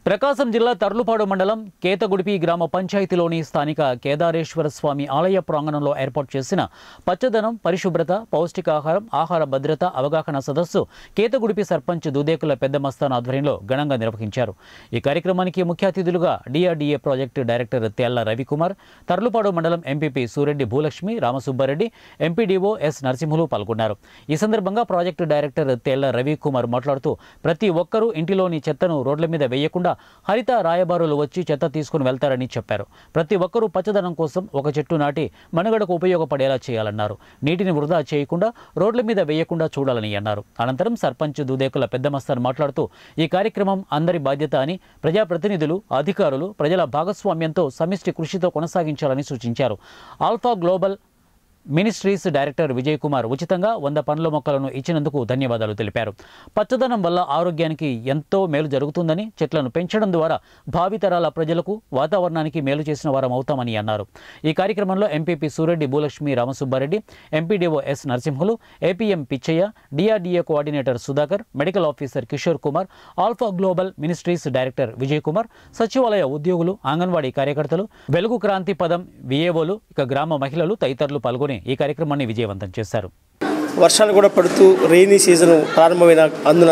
ప్రకాశం జిల్లా తర్లుపాడు మండలం కేతగుడిపి గ్రామ పంచాయతీలోని స్థానిక కేదారేశ్వర స్వామి ఆలయ ప్రాంగణంలో ఏర్పాటు చేసిన పచ్చదనం పరిశుభ్రత పౌష్టికాహారం ఆహార భద్రత అవగాహన సదస్సు కేతగుడిపి సర్పంచ్ దుదేకుల పెద్ద మస్తాన్ ఆధ్వర్యంలో ఘనంగా నిర్వహించారు ఈ కార్యక్రమానికి ముఖ్య అతిథులుగా డిఆర్డీఏ ప్రాజెక్టు డైరెక్టర్ తెల్ల రవికుమార్ తర్లుపాడు మండలం MPP Sureddy Bhulakshmi Ramasubbareddy MPDO S Narasimhulu పాల్గొన్నారు ఈ సందర్భంగా ప్రాజెక్టు డైరెక్టర్ తెల్ల రవికుమార్ మాట్లాడుతూ ప్రతి ఒక్కరూ ఇంటిలోని చెత్తను రోడ్ల మీద వేయకుండా హరిత రాయబారులు వచ్చి చెత్త తీసుకుని వెళ్తారని చెప్పారు ప్రతి ఒక్కరూ పచ్చదనం కోసం ఒక చెట్టు నాటి మనుగడకు ఉపయోగపడేలా చేయాలన్నారు నీటిని వృధా చేయకుండా రోడ్ల మీద వేయకుండా చూడాలని అన్నారు అనంతరం సర్పంచ్ దుదేకుల పెద్దమస్తాన్ మాట్లాడుతూ ఈ కార్యక్రమం అందరి బాధ్యత అని ప్రజాప్రతినిధులు అధికారులు ప్రజల భాగస్వామ్యంతో సమిష్టి కృషితో కొనసాగించాలని సూచించారు Alpha Global Ministries director Vijay Kumar ఉచితంగా వంద పండ్ల మొక్కలను ఇచ్చినందుకు ధన్యవాదాలు తెలిపారు పచ్చదనం వల్ల ఆరోగ్యానికి ఎంతో మేలు జరుగుతుందని చెట్లను పెంచడం ద్వారా భావితరాల ప్రజలకు వాతావరణానికి మేలు చేసిన వారం అవుతామని అన్నారు ఈ కార్యక్రమంలో MPP Sureddy Bhulakshmi Ramasubbareddy MPDO S Narasimhulu APM Pichchaiah DRDA coordinator Sudhakar medical officer Kishore Kumar Alpha Global Ministries director Vijay Kumar సచివాలయ ఉద్యోగులు అంగన్వాడీ కార్యకర్తలు వెలుగు క్రాంతి పదం విఏఓలు ఇక గ్రామ మహిళలు తదితరులు పాల్గొని ఈ కార్యక్రమాన్ని విజయవంతం చేశారు వర్షాలు కూడా పడుతూ రెయినీ సీజన్ ప్రారంభమైన అందున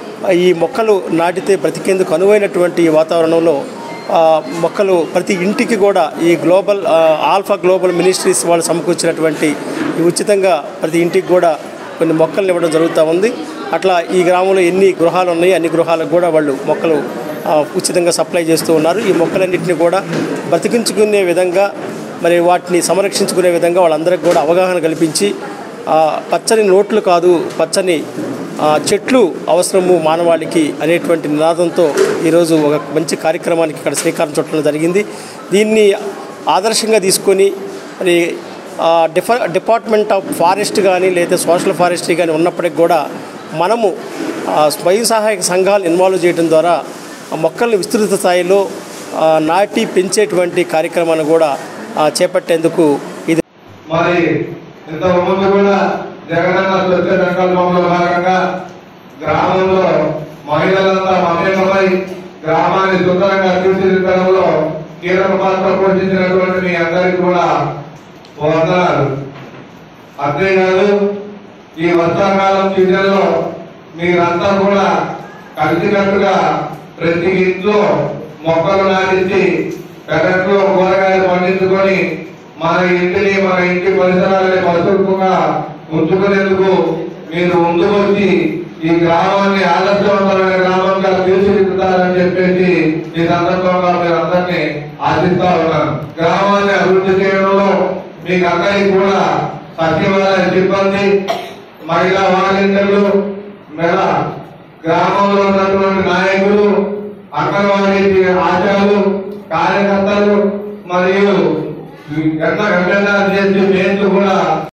ఈ మొక్కలు నాటితే బ్రతికేందుకు అనువైనటువంటి ఈ వాతావరణంలో ఆ, మొక్కలు ప్రతి ఇంటికి కూడా ఈ గ్లోబల్ ఆ, ఆల్ఫా గ్లోబల్ మినిస్ట్రీస్ వాళ్ళు సమకూర్చినటువంటి ఈ ఉచితంగా ప్రతి ఇంటికి కూడా కొన్ని మొక్కలు ఇవ్వడం జరుగుతూ ఉంది అట్లా ఈ గ్రామంలో ఎన్ని గృహాలు ఉన్నాయి అన్ని గృహాలకు కూడా వాళ్ళు మొక్కలు ఆ, ఉచితంగా సప్లై చేస్తూ ఉన్నారు ఈ మొక్కలన్నింటినీ కూడా బ్రతికించుకునే విధంగా మరి వాటిని సంరక్షించుకునే విధంగా వాళ్ళందరికీ కూడా అవగాహన కల్పించి ఆ, పచ్చని నోట్లు కాదు పచ్చని ఆ, చెట్లు అవసరము మానవాళికి అనేటువంటి నినాదంతో ఈరోజు ఒక మంచి కార్యక్రమానికి ఇక్కడ శ్రీకారం చుట్టడం జరిగింది దీన్ని ఆదర్శంగా తీసుకొని మరి ఆ, డిఫ డిపార్ట్మెంట్ ఆఫ్ ఫారెస్ట్ కానీ లేదా సోషల్ ఫారెస్ట్రీ కానీ ఉన్నప్పటికి కూడా మనము ఆ, స్వయం సహాయక సంఘాలు ఇన్వాల్వ్ చేయడం ద్వారా ఆ మొక్కల్ని విస్తృత స్థాయిలో ఆ, నాటి పెంచేటువంటి కార్యక్రమాన్ని కూడా ఆ, చేపట్టేందుకు ఇది మరి ఇంత ముందు కూడా జగనన్న స్వచ్ఛ సంకల్పంలో భాగంగా గ్రామంలో మహిళలంతా మమేకమై గ్రామాన్ని సుందరంగా తీర్చిదిద్దడంలో కీలక పాత్ర పోషించినటువంటి మీ అందరికీ కూడా వందనాలు అంతేకాదు ఈ వర్షాకాలం సీజన్లో మీరంతా కూడా కలిసికట్టుగా ప్రతి ఇంట్లో మొక్కలు నాటించి పెరట్లో కూరగాయలు పండించుకొని మన ఇంటిని మన ఇంటి పరిసరాలని పరిశుభ్రంగా ఉంచుకునేందుకు మీరు ముందుకు వచ్చి ఈ గ్రామాన్ని ఆదర్శవంతమైన గ్రామంగా తీర్చిదిద్దుతారని చెప్పేసి ఈ సందర్భంగా మీరు అందరినీ ఆశిస్తా ఉన్నాను గ్రామాన్ని అభివృద్ధి చేయడంలో మీకు అందరికీ కూడా సచివాలయ సిబ్బంది మహిళా వాలంటీర్లు మెడ గ్రామంలో ఉన్నటువంటి నాయకులు అంగన్వాడీ ఆశాలు కార్యకర్తలు మరియు ఎన్న వెంకటనాథ్ చేసి మేట్లు కూడా